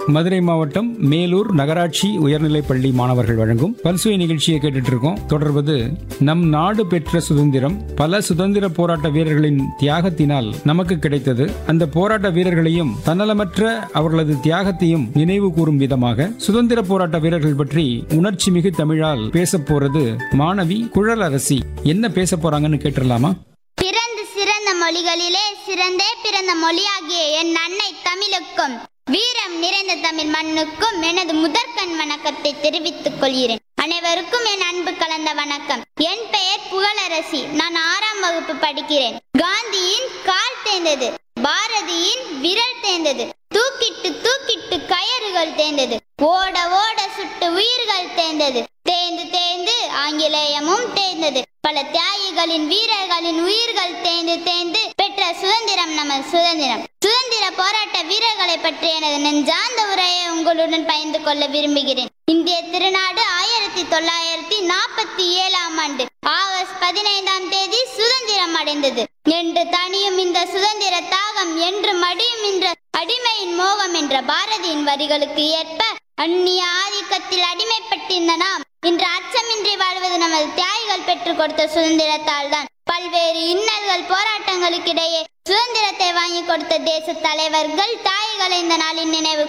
மதுரை மாவட்டம் மேலூர் நகராட்சி உயர்நிலைப் பள்ளி மாணவர்கள் வழங்கும் பல்சுவை நிகழ்ச்சியை கேட்டுட்டு இருக்கோம் தொடர்வது நம் நாடு பெற்ற சுதந்திரம் பல சுதந்திர போராட்ட வீரர்களின் தியாகத்தினால் நமக்கு கிடைத்தது அந்த போராட்ட வீரர்களையும் தன்னலமற்ற அவர்களது தியாகத்தையும் நினைவு கூறும் விதமாக சுதந்திர போராட்ட வீரர்கள் பற்றி உணர்ச்சி மிகு தமிழால் பேசப் போறது மாணவி குழலரசி என்ன பேச போறாங்கன்னு கேட்டுடலாமா பிறந்து சிறந்த மொழிகளிலே சிறந்தே பிறந்த மொழியாகிய என் அன்னை தமிழுக்கும் வீரம் நிறைந்த தமிழ் மண்ணுக்கும் எனது முதற்கண் வணக்கத்தை தெரிவித்துக் கொள்கிறேன் அனைவருக்கும் என் அன்பு கலந்த வணக்கம் என் பெயர் புகழரசி நான் ஆறாம் வகுப்பு படிக்கிறேன் காந்தியின் கால் தேர்ந்தது பாரதியின் விரல் தேர்ந்தது தூக்கிட்டு தூக்கிட்டு கயறுகள் தேர்ந்தது ஓட ஓட சுட்டு உயிர்கள் தேர்ந்தது தேய்ந்து தேய்ந்து ஆங்கிலேயமும் தேய்ந்தது பல தியாகிகளின் வீரர்களின் உயிர்கள் தேய்ந்து தேய்ந்து பெற்ற சுதந்திரம் நமது சுதந்திரம் சுதந்திர போராட்ட வீரர்களை பற்றி எனது நெஞ்சார்ந்த உரையை உங்களுடன் பகிர்ந்து கொள்ள விரும்புகிறேன் இந்திய திருநாடு ஆயிரத்தி தொள்ளாயிரத்தி நாற்பத்தி ஏழாம் ஆண்டு ஆகஸ்ட் பதினைந்தாம் தேதி சுதந்திரம் அடைந்தது என்று தனியும் இந்த சுதந்திர தாகம் என்று மடியும் என்ற அடிமையின் மோகம் என்ற பாரதியின் வரிகளுக்கு ஏற்ப அந்நிய ஆதிக்கத்தில் அடிமைப்பட்டிருந்த நாம் இன்று அச்சமின்றி வாழ்வது நமது தியாகிகள் பெற்றுக் கொடுத்த சுதந்திரத்தால் தான் பல்வேறு இன்னல்கள் போராட்டங்களுக்கிடையே சுதந்திரத்தை வாங்கி கொடுத்த தேச தலைவர்கள் தாய்களை இந்த நாளின் நினைவு